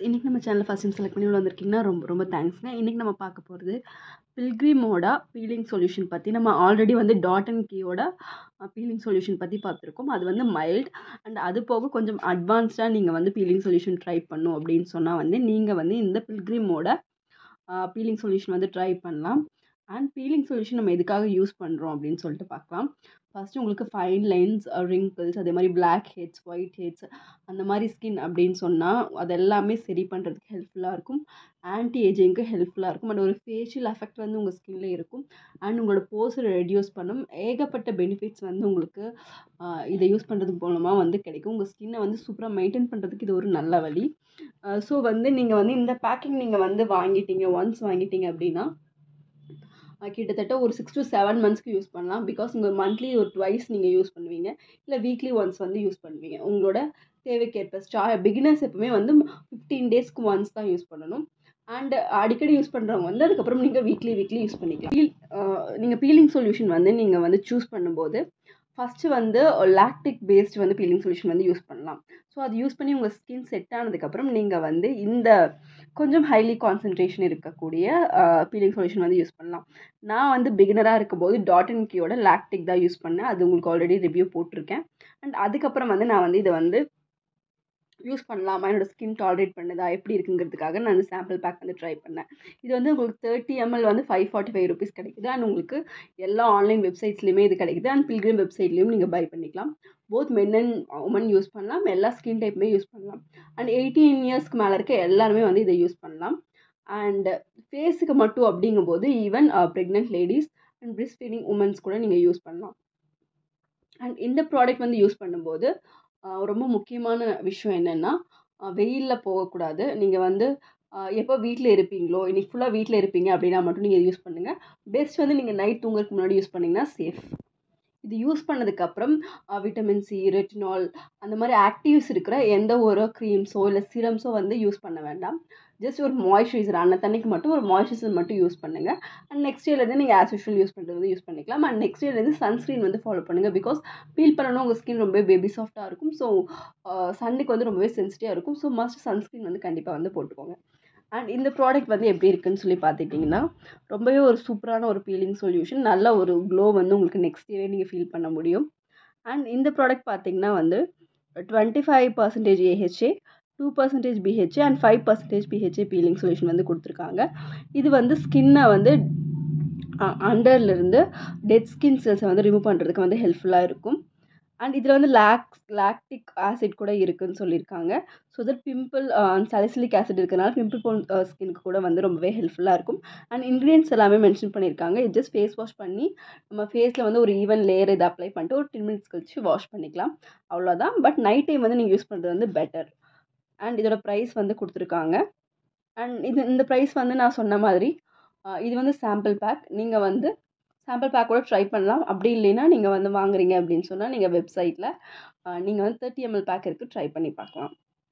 இன்றைக்கி நம்ம சேனலை ஃபஸ்ட் டைம் செலக்ட் பண்ணி உள்ள வந்திருக்கீங்கன்னா ரொம்ப ரொம்ப தேங்க்ஸ்ங்க இன்றைக்கி நம்ம பார்க்க போகிறது பில்கிரிமோட பீலிங் சொல்யூஷன் பற்றி நம்ம ஆல்ரெடி வந்து டாட் அண்ட் கீயோட பீலிங் சொல்யூஷன் பற்றி பார்த்துருக்கோம் அது வந்து மைல்ட் அண்ட் அது போக கொஞ்சம் அட்வான்ஸ்டாக நீங்கள் வந்து பீலிங் சொல்யூஷன் ட்ரை பண்ணும் அப்படின்னு சொன்னால் வந்து நீங்கள் வந்து இந்த பில்கிரிமோட பீலிங் சொல்யூஷன் வந்து ட்ரை பண்ணலாம் அண்ட் பீலிங் சொல்யூஷன் நம்ம எதுக்காக யூஸ் பண்ணுறோம் அப்படின்னு சொல்லிட்டு பார்க்கலாம் ஃபஸ்ட்டு உங்களுக்கு ஃபைன் லைன்ஸ் ரிங்கிள்ஸ் அதே மாதிரி பிளாக் ஹெட்ஸ் ஒயிட் ஹெட்ஸ் அந்த மாதிரி ஸ்கின் அப்படின்னு சொன்னால் அது எல்லாமே சரி பண்ணுறதுக்கு ஹெல்ப்ஃபுல்லாக இருக்கும் ஆன்டி ஏஜிங்க்கு ஹெல்ப்ஃபுல்லாக இருக்கும் அண்ட் ஒரு ஃபேஷியல் எஃபெக்ட் வந்து உங்கள் ஸ்கின்ல இருக்கும் அண்ட் உங்களோட போஸை ரெடியூஸ் பண்ணும் ஏகப்பட்ட பெனிஃபிட்ஸ் வந்து உங்களுக்கு இதை யூஸ் பண்ணுறது மூலமாக வந்து கிடைக்கும் உங்கள் ஸ்கின்னை வந்து சூப்பராக மெயின்டைன் பண்ணுறதுக்கு இது ஒரு நல்ல வழி ஸோ வந்து நீங்கள் வந்து இந்த பேக்கிங் நீங்கள் வந்து வாங்கிட்டீங்க ஒன்ஸ் வாங்கிட்டீங்க அப்படின்னா கிட்டத்தட்ட ஒரு சிக்ஸ் டு செவன் மந்த்ஸ்க்கு யூஸ் பண்ணலாம் பிகாஸ் உங்கள் மந்த்லி ஒரு ட்வைஸ் நீங்கள் யூஸ் பண்ணுவீங்க இல்லை வீக்லி ஒன்ஸ் வந்து யூஸ் பண்ணுவீங்க உங்களோட தேவைக்கேற்ப ஸ்டா பிகினர்ஸ் எப்பவுமே வந்து ஃபிஃப்டீன் டேஸ்க்கு ஒன்ஸ் தான் யூஸ் பண்ணணும் அண்ட் அடிக்கடி யூஸ் பண்ணுறவங்க வந்து அதுக்கப்புறம் நீங்கள் வீக்லி வீக்லி யூஸ் பண்ணிக்கலாம் பீல் நீங்கள் பீலிங் சொல்யூஷன் வந்து நீங்கள் வந்து சூஸ் பண்ணும்போது ஃபஸ்ட்டு வந்து லாக்டிக் பேஸ்ட் வந்து பீலிங் சொல்யூஷன் வந்து யூஸ் பண்ணலாம் ஸோ அது யூஸ் பண்ணி உங்கள் ஸ்கின் செட் ஆனதுக்கப்புறம் நீங்கள் வந்து இந்த கொஞ்சம் ஹைலி கான்சன்ட்ரேஷன் இருக்கக்கூடிய பீலிங் சொல்யூஷன் வந்து யூஸ் பண்ணலாம் நான் வந்து பிகினராக இருக்கும்போது டாட் அண்ட் கீயோட லாக்டிக் தான் யூஸ் பண்ணேன் அது உங்களுக்கு ஆல்ரெடி ரிவ்யூ போட்டிருக்கேன் அண்ட் அதுக்கப்புறம் வந்து நான் வந்து இதை வந்து யூஸ் பண்ணலாமா என்னோடய ஸ்கின் டாலரேட் பண்ணுதா எப்படி இருக்குங்கிறதுக்காக நான் சாம்பிள் பேக் வந்து ட்ரை பண்ணேன் இது வந்து உங்களுக்கு தேர்ட்டி எம்எல் வந்து ஃபைவ் ஃபார்ட்டி ஃபைவ் ருபீஸ் கிடைக்குது அண்ட் உங்களுக்கு எல்லா ஆன்லைன் வெப்சைட்ஸ்லையுமே இது கிடைக்குது அண்ட் பில்கிரிம் வெப்சைட்லேயும் நீங்கள் பை பண்ணிக்கலாம் both men and women use பண்ணலாம் எல்லா ஸ்கின் டைப்புமே யூஸ் பண்ணலாம் அண்ட் எயிட்டீன் இயர்ஸ்க்கு மேலே இருக்க எல்லாருமே வந்து இதை யூஸ் பண்ணலாம் அண்ட் ஃபேஸுக்கு மட்டும் அப்படிங்கும்போது even pregnant ladies and breast feeding womens கூட நீங்கள் யூஸ் பண்ணலாம் அண்ட் இந்த ப்ராடக்ட் வந்து யூஸ் பண்ணும்போது ரொம்ப முக்கியமான விஷயம் என்னென்னா வெயிலில் போகக்கூடாது நீங்கள் வந்து எப்போ வீட்டில் இருப்பீங்களோ இன்றைக்கி ஃபுல்லாக வீட்டில் இருப்பீங்க அப்படின்னா மட்டும் நீங்கள் யூஸ் பண்ணுங்கள் பெஸ்ட் வந்து நீங்கள் நைட் தூங்குறதுக்கு முன்னாடி யூஸ் பண்ணிங்கன்னா சேஃப் இது யூஸ் பண்ணதுக்கப்புறம் விட்டமின் சி ரெட்டினால் அந்த மாதிரி ஆக்டிவ்ஸ் இருக்கிற எந்த ஒரு க்ரீம்ஸோ இல்லை சிரம்ஸோ வந்து யூஸ் பண்ண வேண்டாம் ஜஸ்ட் ஒரு மாய்ஸ்சரைசர் அன்ன தண்ணிக்கு மட்டும் ஒரு மாய்ஸ்சரைசர் மட்டும் யூஸ் பண்ணுங்கள் அண்ட் நெக்ஸ்ட் இயர்லேருந்து நீங்கள் ஆஸ் யூஷுவல் யூஸ் பண்ணுறது வந்து யூஸ் பண்ணிக்கலாம் அண்ட் நெக்ஸ்ட் இயர்லேருந்து சன்ஸ்க்ரீன் வந்து ஃபாலோ பண்ணுங்கள் பிகாஸ் பீல் பண்ணணும் உங்கள் ஸ்கின் ரொம்பவே பேபி சாஃப்ட்டாக இருக்கும் ஸோ சன்னுக்கு வந்து ரொம்பவே சென்சிட்டிவாக இருக்கும் ஸோ மஸ்ட் சன்ஸ்க்ரீன் வந்து கண்டிப்பாக வந்து போட்டுக்கோங்க அண்ட் இந்த ப்ராடக்ட் வந்து எப்படி இருக்குன்னு சொல்லி பார்த்துட்டிங்கன்னா ரொம்பவே ஒரு சூப்பரான ஒரு பீலிங் சொல்யூஷன் நல்ல ஒரு க்ளோ வந்து உங்களுக்கு நெக்ஸ்ட் டேவே நீங்கள் ஃபீல் பண்ண முடியும் அண்ட் இந்த ப்ராடக்ட் பார்த்திங்கன்னா வந்து twenty five percentage AHA two percentage BHA and five percentage PHA peeling solution வந்து கொடுத்துருக்காங்க இது வந்து ஸ்கின்னை வந்து அண்டர்லேருந்து டெட் ஸ்கின் செல்ஸை வந்து ரிமூவ் பண்ணுறதுக்கு வந்து ஹெல்ப்ஃபுல்லாக இருக்கும் அண்ட் இதில் வந்து லாக்ஸ் லாக்டிக் ஆசிட் கூட இருக்குதுன்னு சொல்லியிருக்காங்க so that pimple salicylic acid இருக்கிறனால பிம்பிள் போன் ஸ்கினுக்கு கூட வந்து ரொம்பவே ஹெல்ப்ஃபுல்லாக இருக்கும் அண்ட் இன்க்ரீடியன்ஸ் எல்லாமே மென்ஷன் பண்ணியிருக்காங்க இது ஜஸ்ட் ஃபேஸ் வாஷ் பண்ணி நம்ம ஃபேஸில் வந்து ஒரு ஈவன் லேயர் இதை அப்ளை பண்ணிட்டு ஒரு டென் மினிட்ஸ் கழிச்சு வாஷ் பண்ணிக்கலாம் அவ்வளோதான் பட் நைட் டைம் வந்து நீங்கள் யூஸ் பண்ணுறது வந்து பெட்டர் அண்ட் இதோட ப்ரைஸ் வந்து கொடுத்துருக்காங்க அண்ட் இது இந்த ப்ரைஸ் வந்து நான் சொன்ன மாதிரி இது வந்து சாம்பிள் பேக் நீங்கள் வந்து சாம்பிள் பேக் கூட ட்ரை பண்ணலாம் அப்படி இல்லைன்னா நீங்கள் வந்து வாங்குறீங்க அப்படின்னு சொன்னால் நீங்கள் வெப்சைட்டில் நீங்கள் வந்து தேர்ட்டி எம்எல் பேக் இருக்குது ட்ரை பண்ணி பார்க்கலாம்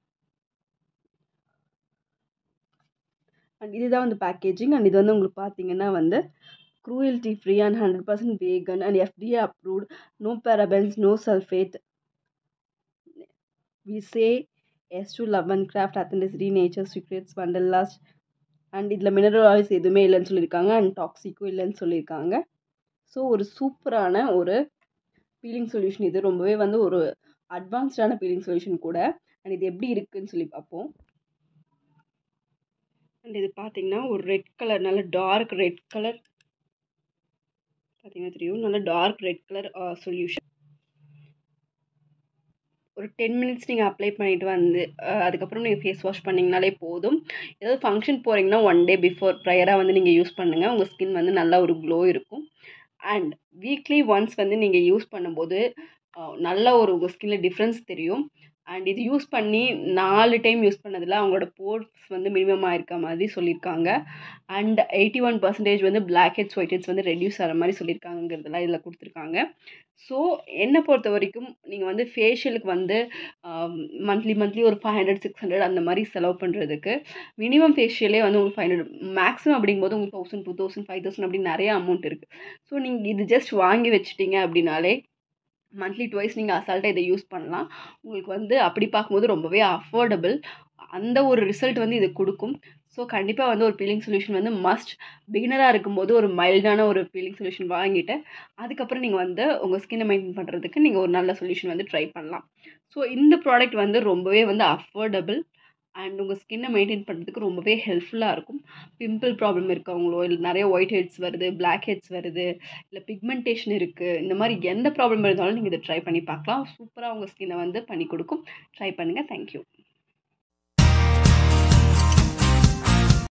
அண்ட் இதுதான் வந்து பேக்கேஜிங் அண்ட் இது வந்து உங்களுக்கு பார்த்தீங்கன்னா வந்து cruelty free and hundred percent vegan and FDA approved no parabens no sulphate we say yes to love and craft authenticity nature secrets wanderlust and இதில் மினரல் ஆயில்ஸ் எதுவுமே இல்லைன்னு சொல்லியிருக்காங்க அண்ட் டாக்ஸிக்கும் இல்லைன்னு சொல்லியிருக்காங்க ஸோ ஒரு சூப்பரான ஒரு பீலிங் சொல்யூஷன் இது ரொம்பவே வந்து ஒரு அட்வான்ஸ்டான பீலிங் சொல்யூஷன் கூட அண்ட் இது எப்படி இருக்குதுன்னு சொல்லி பார்ப்போம் அண்ட் இது பார்த்தீங்கன்னா ஒரு ரெட் கலர் நல்ல டார்க் ரெட் கலர் பார்த்தீங்கன்னா தெரியும் நல்ல டார்க் ரெட் கலர் சொல்யூஷன் ஒரு டென் மினிட்ஸ் நீங்கள் அப்ளை பண்ணிவிட்டு வந்து அதுக்கப்புறம் நீங்கள் ஃபேஸ் வாஷ் பண்ணிங்கனாலே போதும் ஏதாவது ஃபங்க்ஷன் போகிறீங்கன்னா ஒன் டே பிஃபோர் ப்ரையராக வந்து நீங்கள் யூஸ் பண்ணுங்கள் உங்கள் ஸ்கின் வந்து நல்லா ஒரு க்ளோ இருக்கும் அண்ட் வீக்லி ஒன்ஸ் வந்து நீங்கள் யூஸ் பண்ணும்போது நல்ல ஒரு உங்கள் ஸ்கின்னில் டிஃப்ரென்ஸ் தெரியும் அண்ட் இது யூஸ் பண்ணி நாலு டைம் யூஸ் பண்ணதில் அவங்களோட போர்ஸ் வந்து மினிமமாக இருக்க மாதிரி சொல்லியிருக்காங்க அண்ட் எயிட்டி ஒன் பர்சன்டேஜ் வந்து பிளாக் ஹெட்ஸ் ஒயிட் ஹெட்ஸ் வந்து ரெடியூஸ் ஆகிற மாதிரி சொல்லியிருக்காங்கிறதெல்லாம் இதில் கொடுத்துருக்காங்க ஸோ என்னை பொறுத்த வரைக்கும் நீங்கள் வந்து ஃபேஷியலுக்கு வந்து மந்த்லி மந்த்லி ஒரு ஃபைவ் ஹண்ட்ரட் சிக்ஸ் ஹண்ட்ரட் அந்த மாதிரி செலவு பண்ணுறதுக்கு மினிமம் ஃபேஷியலே வந்து உங்களுக்கு ஃபைவ் ஹண்ட்ரட் மேக்ஸிமம் அப்படிங்கும்போது உங்களுக்கு thousand two thousand five thousand அப்படி நிறைய அமௌண்ட் இருக்குது ஸோ நீங்கள் இது ஜஸ்ட் வாங்கி வச்சிட்டிங்க அப்படின்னாலே மந்த்லி டுவைஸ் நீங்கள் அசால்ட்டாக இதை யூஸ் பண்ணலாம் உங்களுக்கு வந்து அப்படி பார்க்கும்போது ரொம்பவே அஃபோர்டபுள் அந்த ஒரு ரிசல்ட் வந்து இது கொடுக்கும் ஸோ கண்டிப்பாக வந்து ஒரு பீலிங் சொல்யூஷன் வந்து மஸ்ட் பிகினராக இருக்கும்போது ஒரு மைல்டான ஒரு பீலிங் சொல்யூஷன் வாங்கிட்டு அதுக்கப்புறம் நீங்கள் வந்து உங்கள் ஸ்கின்னை மெயின்டைன் பண்ணுறதுக்கு நீங்கள் ஒரு நல்ல சொல்யூஷன் வந்து ட்ரை பண்ணலாம் ஸோ இந்த ப்ராடக்ட் வந்து ரொம்பவே வந்து அஃபோர்டபுள் அண்ட் உங்கள் ஸ்கின்னை மெயின்டைன் பண்ணுறதுக்கு ரொம்பவே ஹெல்ப்ஃபுல்லாக இருக்கும் பிம்பிள் ப்ராப்ளம் இருக்கவங்களோ இல்லை நிறைய ஒயிட் ஹெட்ஸ் வருது பிளாக் ஹெட்ஸ் வருது இல்லை பிக்மெண்டேஷன் இருக்குது இந்த மாதிரி எந்த ப்ராப்ளம் இருந்தாலும் நீங்கள் இதை ட்ரை பண்ணி பார்க்கலாம் சூப்பராக உங்கள் ஸ்கின்னை வந்து பண்ணி கொடுக்கும் ட்ரை பண்ணுங்கள் தேங்க்யூ